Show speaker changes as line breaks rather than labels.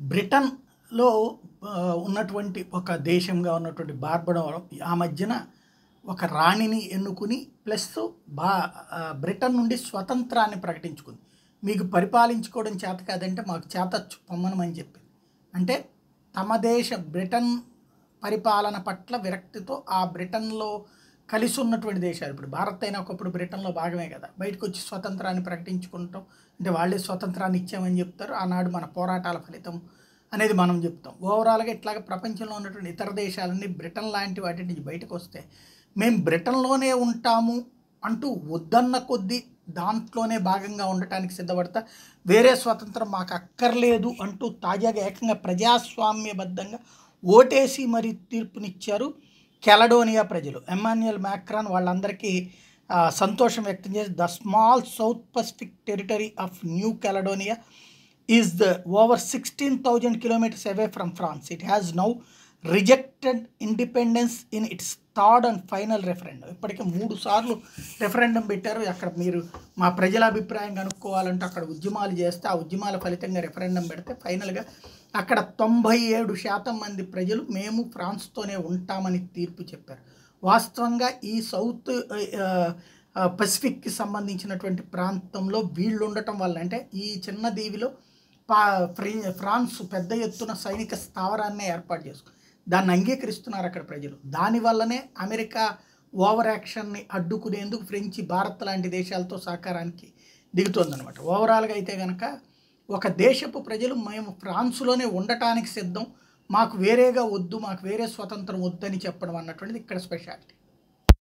బ్రిటన్లో ఆ, ఉన్నటువంటి ఒక దేశంగా ఉన్నటువంటి బార్బడోలో ఆ మధ్యన ఒక రాణిని ఎన్నుకుని ప్లస్ బా ఆ, బ్రిటన్ నుండి స్వతంత్రాన్ని ప్రకటించుకుంది మీకు పరిపాలించుకోవడం చేత కాదంటే మాకు చేత పొమ్మనమని చెప్పింది అంటే తమ దేశ బ్రిటన్ పరిపాలన పట్ల విరక్తితో ఆ బ్రిటన్లో కలిసి ఉన్నటువంటి దేశాలు ఇప్పుడు భారత్ అయినా ఒకప్పుడు బ్రిటన్లో భాగమే కదా బయటకు వచ్చి స్వతంత్రాన్ని ప్రకటించుకుంటాం అంటే వాళ్ళే స్వతంత్రాన్ని ఇచ్చామని చెప్తారు ఆనాడు మన పోరాటాల ఫలితం అనేది మనం చెప్తాం ఓవరాల్గా ఇట్లాగ ప్రపంచంలో ఉన్నటువంటి ఇతర దేశాలన్నీ బ్రిటన్ లాంటి వాటి నుంచి బయటకు వస్తే మేము బ్రిటన్లోనే ఉంటాము అంటూ వద్దన్న కొద్దీ దాంట్లోనే భాగంగా ఉండటానికి సిద్ధపడతా వేరే స్వతంత్రం మాకు అక్కర్లేదు అంటూ తాజాగా ఏకంగా ప్రజాస్వామ్యబద్ధంగా ఓటేసి మరి తీర్పునిచ్చారు కెలడోనియా ప్రజలు ఎమాన్యుయల్ మ్యాక్రాన్ వాళ్ళందరికీ ఆ, సంతోషం వ్యక్తం చేసి the small south Pacific territory of New Caledonia is the over sixteen thousand kilometres away from France it has now rejected independence in its third and final referendum ఇప్పటికే మూడు సార్లు రెఫరెండం పెట్టారు అక్కడ మీరు మా ప్రజల అభిప్రాయం కనుక్కోవాలంటే అక్కడ ఉద్యమాలు చేస్తే ఆ ఉద్యమాల ఫలితంగా రెఫరెండం పెడితే ఫైనల్గా అక్కడ తొంభై ఏడు శాతం మంది ప్రజలు మేము ఫ్రాన్స్తోనే ఉంటామని తీర్పు చెప్పారు వాస్తవంగా ఈ సౌత్ ఆ, ఆ, పసిఫిక్కి సంబంధించినటువంటి ప్రాంతంలో వీళ్ళు ఉండటం వల్ల అంటే ఈ చిన్న దీవిలో పా ఫ్రీ ఫ్రాన్స్ పెద్ద ఎత్తున సైనిక స్థావరాన్ని ఏర్పాటు చేసుకు దాన్ని అంగీకరిస్తున్నారు అక్కడ ప్రజలు దానివల్లనే అమెరికా ఓవర్ యాక్షన్ని అడ్డుకునేందుకు ఫ్రెంచి భారత్ లాంటి దేశాలతో సహకారానికి దిగుతోందనమాట ఓవరాల్గా అయితే కనుక ఒక దేశపు ప్రజలు మేము ఫ్రాన్స్లోనే ఉండటానికి సిద్ధం మాకు వేరేగా వద్దు మాకు వేరే స్వతంత్రం వద్దని చెప్పడం అన్నటువంటిది ఇక్కడ స్పెషాలిటీ